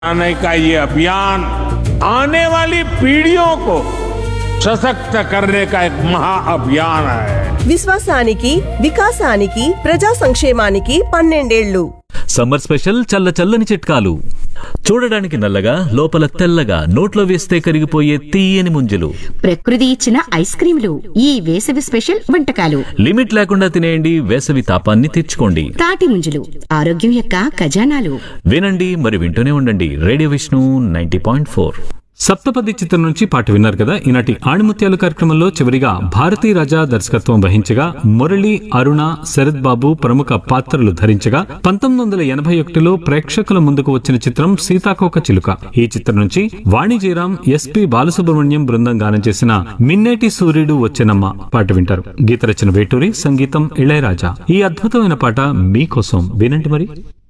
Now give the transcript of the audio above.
आने का ये अभियान आने वाली पीढ़ियों को सशक्त करने का एक महाअभियान है విశ్వాసానికి వికాసానికి ప్రజా సంక్షేమానికి పన్నెండేళ్లు సమ్మర్ స్పెషల్ చల్ల చల్లని చిట్కాలు చూడడానికి నల్లగా లోపల తెల్లగా నోట్లో వేస్తే కరిగిపోయే తీయని ముంజలు ప్రకృతి ఇచ్చిన ఐస్ క్రీంలు ఈ వేసవి స్పెషల్ వంటకాలు లిమిట్ లేకుండా తినేయండి వేసవి తాపాన్ని తెచ్చుకోండి తాటి ముంజలు ఆరోగ్యం యొక్క ఖజానాలు వినండి మరి వింటూనే ఉండండి radio Vishnu ninety point four Saptapadi చిత్రం నుంచి పాట విన్నారు కదా ఈనాటి ఆణిముత్యాలు కార్యక్రమంలో చివరిగా భారతీ రాజా దర్శకత్వం వహించగా మురళి అరుణ శరత్ బాబు ప్రముఖ పాత్రలు ధరించగా పంతొమ్మిది వందల ఎనభై ఒకటిలో ప్రేక్షకుల ముందుకు వచ్చిన చిత్రం సీతాకోక చిలుక ఈ చిత్రం నుంచి వాణి జయరాం ఎస్పి బాలసుబ్రహ్మణ్యం బృందం గానం చేసిన మిన్నేటి సూర్యుడు వచ్చెనమ్మ పాట వింటారు గీత రచన వేటూరి సంగీతం ఇళయరాజా ఈ అద్భుతమైన పాట మీకోసం వినండి మరి